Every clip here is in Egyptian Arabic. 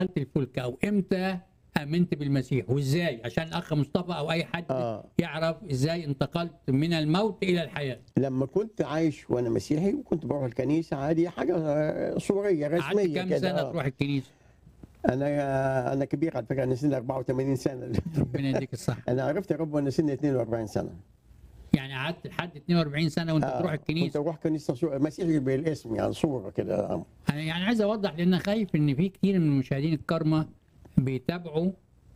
دخلت الفلك او امتى امنت بالمسيح وازاي عشان الاخ مصطفى او اي حد آه. يعرف ازاي انتقلت من الموت الى الحياه لما كنت عايش وانا مسيحي وكنت بروح الكنيسه عادي حاجه آه، صوريه قعدت رسميه كام كده سنه آه. تروح الكنيسه انا انا كبير على فكره انا سني 84 سنه ربنا يديك الصحه انا عرفت الرب وانا سني 42 سنه يعني قعدت لحد 42 سنه وانت آه، بتروح كنت الكنيسه اروح كنيسه صورة مسيحي بالاسم يعني صوره كده آه. انا يعني عايز اوضح لان خايف ان في كتير من المشاهدين الكرمة بيتابعوا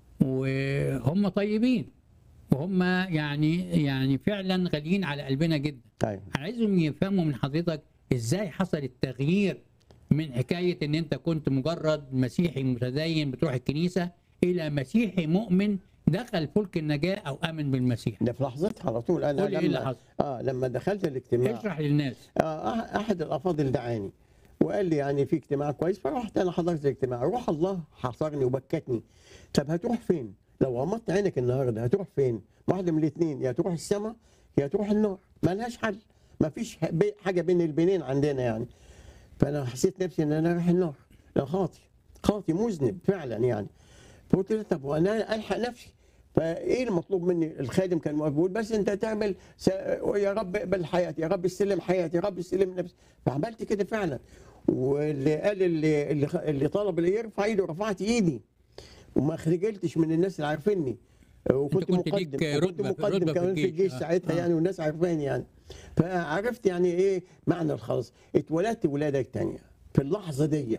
وهم طيبين وهم يعني يعني فعلا غاليين على قلبنا جدا ايوه انا عايزهم يفهموا من حضرتك ازاي حصل التغيير من حكايه ان انت كنت مجرد مسيحي متدين بتروح الكنيسه الى مسيحي مؤمن دخل فلك النجاه او امن بالمسيح ده في لحظتها على طول انا قول لي ايه اللي لما حصل اه لما دخلت الاجتماع اشرح للناس آه أح- احد الافاضل دعاني وقال لي يعني في اجتماع كويس فرحت انا حضرت الاجتماع روح الله حصرني وبكتني طب هتروح فين؟ لو غمضت عينك النهارده هتروح فين؟ واحده من الاثنين يا تروح السماء يا تروح النار ملهاش حل ما فيش حاجه بين البنين عندنا يعني فانا حسيت نفسي ان انا رايح النار لا خاطي خاطي مذنب فعلا يعني فقلت له طب وانا الحق نفسي فايه المطلوب مني الخادم كان موجود بس انت تعمل س... يا رب اقبل حياتي يا رب استلم حياتي يا رب استلم نفسي فعملت كده فعلا واللي قال اللي اللي, خ- اللي طلب اللي يرفع ايده رفعت ايدي وما خجلتش من الناس اللي عارفيني وكنت كنت ليك مقدم وكنت رتبة- مقدم رتبة في كمان في الجيش. الجيش آه. ساعتها آه. يعني والناس عارفاني يعني فعرفت يعني ايه معنى الخلاص اتولدت ولاده تانية في اللحظه دي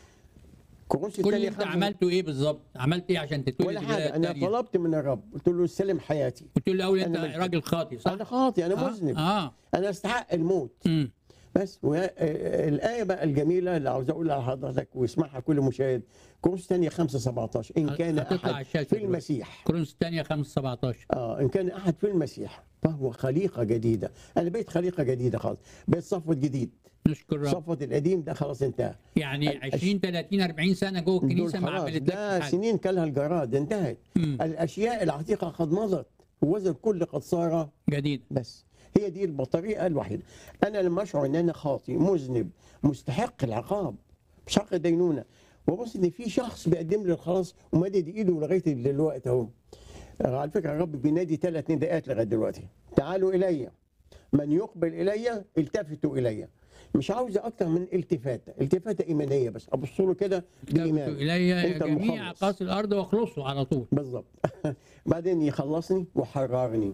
كورنثوس كل اللي الثانية انت خمسة- عملته ايه بالظبط عملت ايه عشان تتولد ولا الولاده حاجه انا التانية؟ طلبت من الرب قلت له استلم حياتي قلت له الاول انت أنا مش- راجل خاطي صح انا خاطي انا آه، مذنب اه انا استحق الموت امم بس وهي- آه، الايه بقى الجميله اللي عاوز اقولها لحضرتك ويسمعها كل مشاهد كورنثوس الثانيه 5 17 ان كان هتطلع على احد الشاشة في دلوقتي. المسيح كورنثوس الثانيه 5 17 اه ان كان احد في المسيح فهو خليقه جديده انا بقيت خليقه جديده خالص بقيت صفوه جديد نشكر رب صفوه القديم ده خلاص انتهى يعني الأش- 20 30 40 سنه جوه دول الكنيسه ما خلاص عملتلكش ده حاجه سنين كلها الجراد انتهت مم. الاشياء العتيقه قد مضت ووزن الكل قد صار جديد بس هي دي الطريقه الوحيده انا لما اشعر ان انا خاطي مذنب مستحق العقاب مستحق الدينونه وبص ان في شخص بيقدم لي الخلاص ومدد ايده لغايه دلوقتي اهو على فكره الرب بينادي ثلاث نداءات لغايه دلوقتي تعالوا الي من يقبل الي التفتوا الي مش عاوزه اكتر من التفاته التفاته ايمانيه بس ابص له كده تبتوا بايمان الي يا أنت جميع المخلص. اقاصي الارض واخلصوا على طول بالظبط بعدين يخلصني وحررني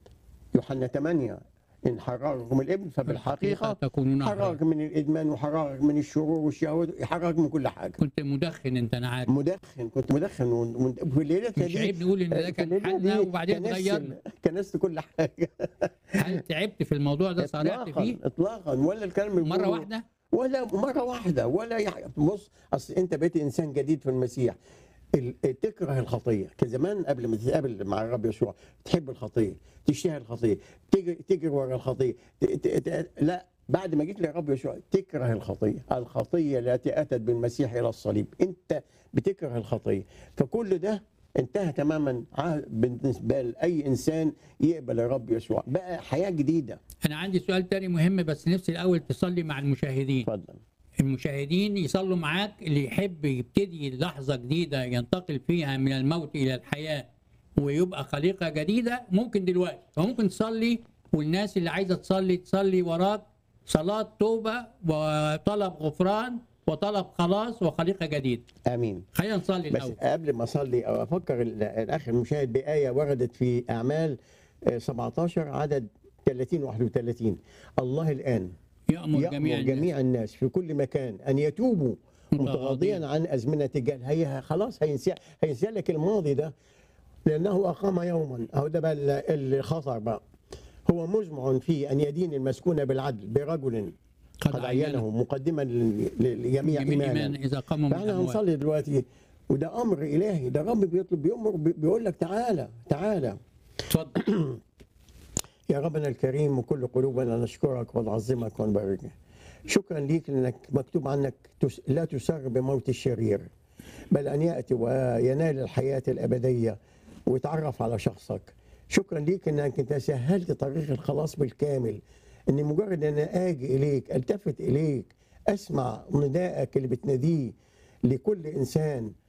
يوحنا 8 ان حررك من الابن فبالحقيقه تكونون أحرار. حررك من الادمان وحررك من الشرور والشهوات يحررك من كل حاجه كنت مدخن انت انا عارف مدخن كنت مدخن وفي الليله مش عيب نقول ان ده كان حالنا وبعدين اتغيرنا كنست كل حاجه هل تعبت في الموضوع ده صارعت اطلاقا فيه اطلاقا ولا الكلام اللي مره بيقوله- واحده ولا مره واحده ولا يح... بص اصل انت بقيت انسان جديد في المسيح ال- تكره الخطيه كان زمان قبل ما تتقابل مع الرب يسوع تحب الخطيه تشتهي الخطيه تجري تجري ورا الخطيه ت... ت... ت... لا بعد ما جيت للرب يسوع تكره الخطيه الخطيه التي اتت بالمسيح الى الصليب انت بتكره الخطيه فكل ده انتهى تماما ع- بالنسبه لاي انسان يقبل الرب يسوع بقى حياه جديده انا عندي سؤال تاني مهم بس نفسي الاول تصلي مع المشاهدين اتفضل المشاهدين يصلوا معاك اللي يحب يبتدي لحظة جديدة ينتقل فيها من الموت إلى الحياة ويبقى خليقة جديدة ممكن دلوقتي فممكن تصلي والناس اللي عايزة تصلي تصلي وراك صلاة توبة وطلب غفران وطلب خلاص وخليقة جديدة امين خلينا نصلي بس الأول قبل ما اصلي او افكر ال- الاخ المشاهد بايه وردت في اعمال آه، 17 عدد 30 31 الله الان يأمر جميع يأمر الناس. جميع الناس في كل مكان ان يتوبوا متغاضيا عن ازمنه الجهل هي خلاص هينسى هينسى لك الماضي ده لانه اقام يوما اهو ده بقى ال- الخطر بقى هو مزمع في ان يدين المسكون بالعدل برجل قد عينه مقدما لل- لجميع جميع ايمانا إيمان إذا قاموا من فاحنا الأموات هنصلي دلوقتي وده امر الهي ده الرب بيطلب بيامر بي- بيقول لك تعالى تعالى اتفضل يا ربنا الكريم وكل قلوبنا نشكرك ونعظمك ونباركك شكرا ليك لانك مكتوب عنك تس- لا تسر بموت الشرير بل ان ياتي وينال الحياه الابديه ويتعرف على شخصك شكرا ليك انك انت سهلت طريق الخلاص بالكامل ان مجرد ان أنا اجي اليك التفت اليك اسمع ندائك اللي بتناديه لكل انسان